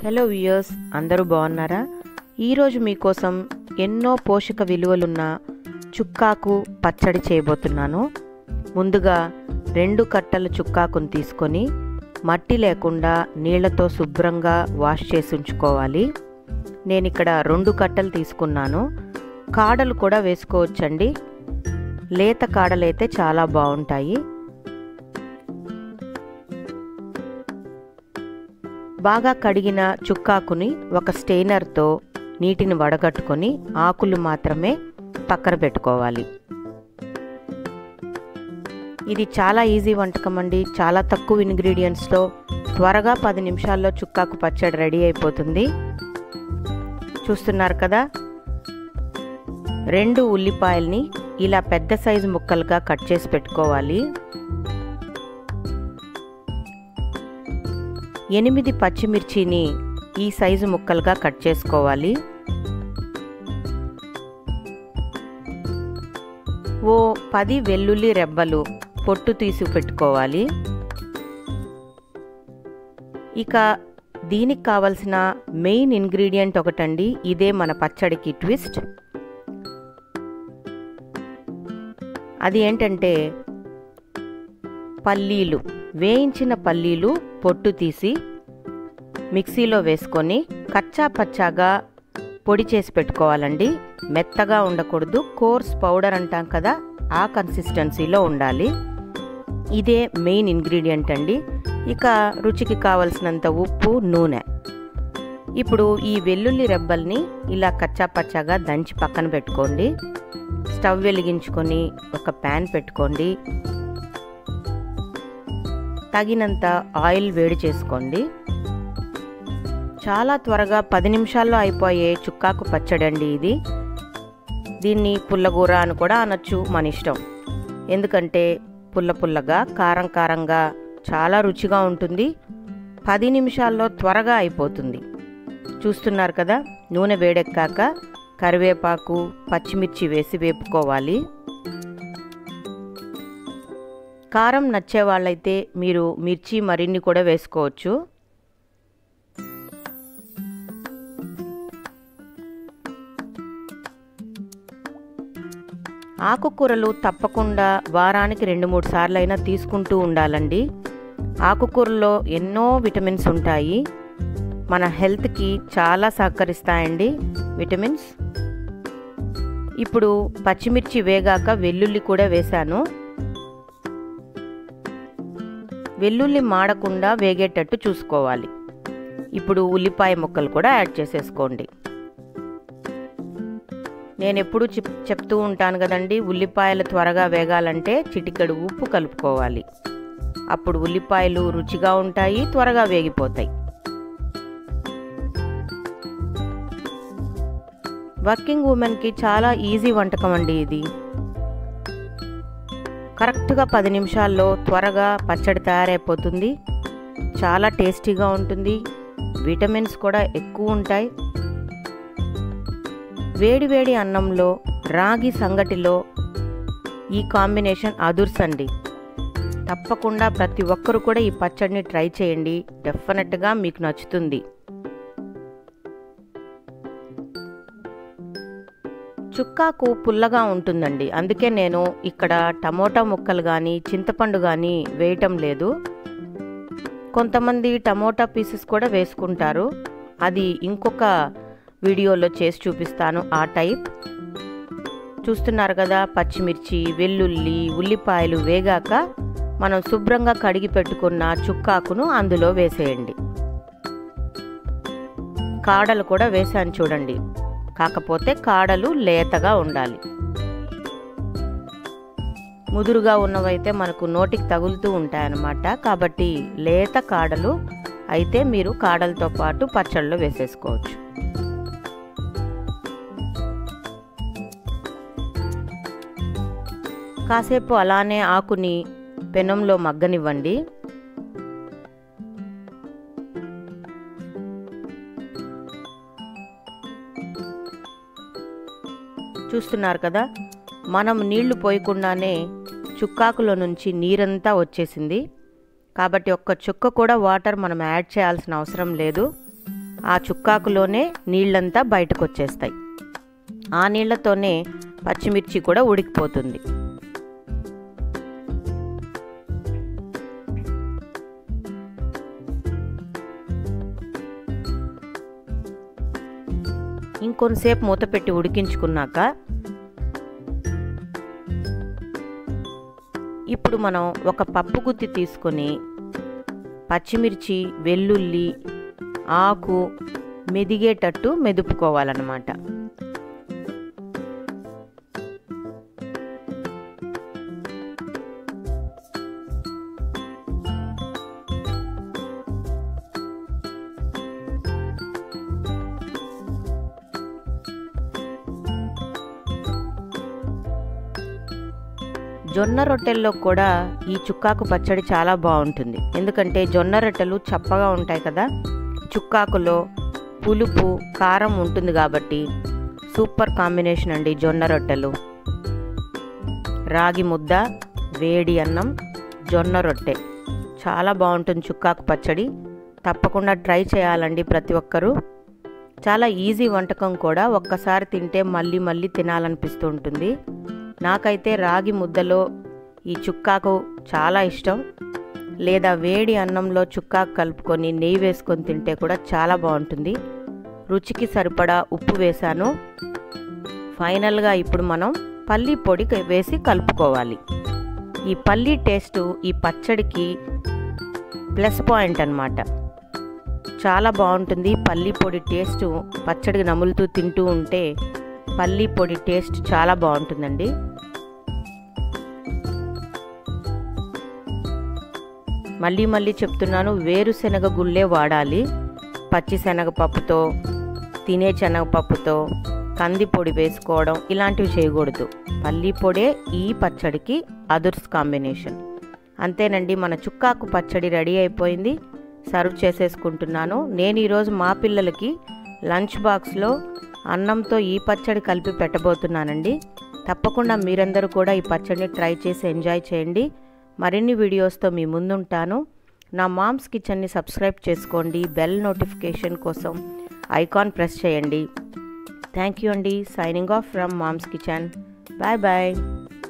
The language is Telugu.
హలో వ్యూయర్స్ అందరూ బాగున్నారా ఈరోజు మీకోసం ఎన్నో పోషక విలువలున్న చుక్కాకు పచ్చడి చేయబోతున్నాను ముందుగా రెండు కట్టల చుక్కాకును తీసుకొని మట్టి లేకుండా నీళ్లతో శుభ్రంగా వాష్ చేసి ఉంచుకోవాలి నేను ఇక్కడ రెండు కట్టలు తీసుకున్నాను కాడలు కూడా వేసుకోవచ్చండి లేత కాడలైతే చాలా బాగుంటాయి బాగా కడిగిన చుక్కాకుని ఒక స్టెయినర్తో నీటిని వడగట్టుకొని ఆకులు మాత్రమే పక్కన పెట్టుకోవాలి ఇది చాలా ఈజీ వంటకం అండి చాలా తక్కువ ఇంగ్రీడియంట్స్తో త్వరగా పది నిమిషాల్లో చుక్కాకు పచ్చడి రెడీ అయిపోతుంది చూస్తున్నారు కదా రెండు ఉల్లిపాయల్ని ఇలా పెద్ద సైజు ముక్కలుగా కట్ చేసి పెట్టుకోవాలి ఎనిమిది పచ్చిమిర్చిని ఈ సైజు ముక్కలుగా కట్ చేసుకోవాలి ఓ పది వెల్లుల్లి రెబ్బలు పొట్టు తీసి పెట్టుకోవాలి ఇక దీనికి కావలసిన మెయిన్ ఇంగ్రీడియంట్ ఒకటండి ఇదే మన పచ్చడికి ట్విస్ట్ అది ఏంటంటే పల్లీలు వేయించిన పల్లీలు పొట్టు తీసి మిక్సీలో వేసుకొని కచ్చా పచ్చాగా పొడి చేసి పెట్టుకోవాలండి మెత్తగా ఉండకూడదు కోర్స్ పౌడర్ అంటాం కదా ఆ కన్సిస్టెన్సీలో ఉండాలి ఇదే మెయిన్ ఇంగ్రీడియంట్ అండి ఇక రుచికి కావలసినంత ఉప్పు నూనె ఇప్పుడు ఈ వెల్లుల్లి రెబ్బల్ని ఇలా కచ్చా పచ్చాగా దంచి పక్కన పెట్టుకోండి స్టవ్ వెలిగించుకొని ఒక ప్యాన్ పెట్టుకోండి తగినంత ఆయిల్ వేడి చేసుకోండి చాలా త్వరగా పది నిమిషాల్లో అయిపోయే చుక్కాకు పచ్చడి అండి ఇది దీన్ని పుల్లగూర అని కూడా అనొచ్చు మన ఇష్టం ఎందుకంటే పుల్ల పుల్లగా కారం కారంగా చాలా రుచిగా ఉంటుంది పది నిమిషాల్లో త్వరగా అయిపోతుంది చూస్తున్నారు కదా నూనె వేడెక్కాక కరివేపాకు పచ్చిమిర్చి వేసి వేపుకోవాలి కారం నచ్చే వాళ్ళైతే మీరు మిర్చి మరిన్ని కూడా వేసుకోవచ్చు ఆకుకూరలు తప్పకుండా వారానికి రెండు మూడు సార్లు అయినా తీసుకుంటూ ఉండాలండి ఆకుకూరలో ఎన్నో విటమిన్స్ ఉంటాయి మన హెల్త్కి చాలా సహకరిస్తాయండి విటమిన్స్ ఇప్పుడు పచ్చిమిర్చి వేగాక వెల్లుల్లి కూడా వేశాను వెల్లుల్లి మాడకుండా వేగేటట్టు చూసుకోవాలి ఇప్పుడు ఉల్లిపాయ ముక్కలు కూడా యాడ్ చేసేసుకోండి నేను ఎప్పుడు చెప్తూ ఉంటాను కదండి ఉల్లిపాయలు త్వరగా వేగాలంటే చిటికెడు ఉప్పు కలుపుకోవాలి అప్పుడు ఉల్లిపాయలు రుచిగా ఉంటాయి త్వరగా వేగిపోతాయి వర్కింగ్ ఉమెన్కి చాలా ఈజీ వంటకం అండి ఇది కరెక్ట్గా పది నిమిషాల్లో త్వరగా పచ్చడి తయారైపోతుంది చాలా టేస్టీగా ఉంటుంది విటమిన్స్ కూడా ఎక్కువ ఉంటాయి వేడి వేడి అన్నంలో రాగి సంగటిలో ఈ కాంబినేషన్ అదుర్స్ అండి తప్పకుండా ప్రతి ఒక్కరు కూడా ఈ పచ్చడిని ట్రై చేయండి డెఫినెట్గా మీకు నచ్చుతుంది చుక్కాకు పుల్లగా ఉంటుందండి అందుకే నేను ఇక్కడ టమోటా ముక్కలు కానీ చింతపండు కానీ వేయటం లేదు కొంతమంది టమోటా పీసెస్ కూడా వేసుకుంటారు అది ఇంకొక వీడియోలో చేసి చూపిస్తాను ఆ టైప్ చూస్తున్నారు కదా పచ్చిమిర్చి వెల్లుల్లి ఉల్లిపాయలు వేగాక మనం శుభ్రంగా కడిగి పెట్టుకున్న చుక్కాకును అందులో వేసేయండి కాడలు కూడా వేసాను చూడండి కాకపోతే కాడలు లేతగా ఉండాలి ముదురుగా ఉన్నవైతే మనకు నోటికి తగులుతూ ఉంటాయన్నమాట కాబట్టి లేత కాడలు అయితే మీరు కాడలతో పాటు పచ్చళ్ళలో వేసేసుకోవచ్చు కాసేపు అలానే ఆకుని పెనంలో మగ్గనివ్వండి చూస్తున్నారు కదా మనం నీళ్లు పోయకుండానే చుక్కాకులో నుంచి నీరంతా వచ్చేసింది కాబట్టి ఒక్క చుక్క కూడా వాటర్ మనం యాడ్ చేయాల్సిన అవసరం లేదు ఆ చుక్కాకులోనే నీళ్ళంతా బయటకు వచ్చేస్తాయి ఆ నీళ్ళతోనే పచ్చిమిర్చి కూడా ఉడికిపోతుంది ఇంకొంతసేపు మూత పెట్టి ఉడికించుకున్నాక ఇప్పుడు మనం ఒక పప్పు గుత్తి తీసుకొని పచ్చిమిర్చి వెల్లుల్లి ఆకు మెదిగేటట్టు మెదుపుకోవాలన్నమాట జొన్న రొట్టెల్లో కూడా ఈ చుక్కాకు పచ్చడి చాలా బాగుంటుంది ఎందుకంటే జొన్న రొట్టెలు చప్పగా ఉంటాయి కదా చుక్కాకులో పులుపు కారం ఉంటుంది కాబట్టి సూపర్ కాంబినేషన్ అండి జొన్న రొట్టెలు రాగి ముద్ద వేడి అన్నం జొన్న రొట్టె చాలా బాగుంటుంది చుక్కాకు పచ్చడి తప్పకుండా ట్రై చేయాలండి ప్రతి ఒక్కరూ చాలా ఈజీ వంటకం కూడా ఒక్కసారి తింటే మళ్ళీ మళ్ళీ తినాలనిపిస్తూ ఉంటుంది నాకైతే రాగి ముద్దలో ఈ చుక్కాకు చాలా ఇష్టం లేదా వేడి అన్నంలో చుక్కాకు కలుపుకొని నెయ్యి వేసుకొని తింటే కూడా చాలా బాగుంటుంది రుచికి సరిపడా ఉప్పు వేశాను ఫైనల్గా ఇప్పుడు మనం పల్లీ పొడి వేసి కలుపుకోవాలి ఈ పల్లీ టేస్ట్ ఈ పచ్చడికి ప్లస్ పాయింట్ అనమాట చాలా బాగుంటుంది పల్లీ పొడి టేస్ట్ పచ్చడికి నములుతూ తింటూ ఉంటే పల్లీ పొడి టేస్ట్ చాలా బాగుంటుందండి మళ్ళీ మళ్ళీ చెప్తున్నాను వేరుశనగ గుళ్ళే వాడాలి పచ్చి శనగపప్పుతో తినే శనగపప్పుతో కంది పొడి వేసుకోవడం ఇలాంటివి చేయకూడదు పల్లీ పొడే ఈ పచ్చడికి అదుర్స్ కాంబినేషన్ అంతేనండి మన చుక్కాకు పచ్చడి రెడీ అయిపోయింది సర్వ్ చేసేసుకుంటున్నాను నేను ఈరోజు మా పిల్లలకి లంచ్ బాక్స్లో అన్నంతో ఈ పచ్చడి కలిపి పెట్టబోతున్నానండి తప్పకుండా మీరందరూ కూడా ఈ పచ్చడిని ట్రై చేసి ఎంజాయ్ చేయండి మరిన్ని వీడియోస్తో మీ ముందుంటాను నా మామ్స్ కిచెన్ని సబ్స్క్రైబ్ చేసుకోండి బెల్ నోటిఫికేషన్ కోసం ఐకాన్ ప్రెస్ చేయండి థ్యాంక్ యూ అండి signing off from Mom's Kitchen bye bye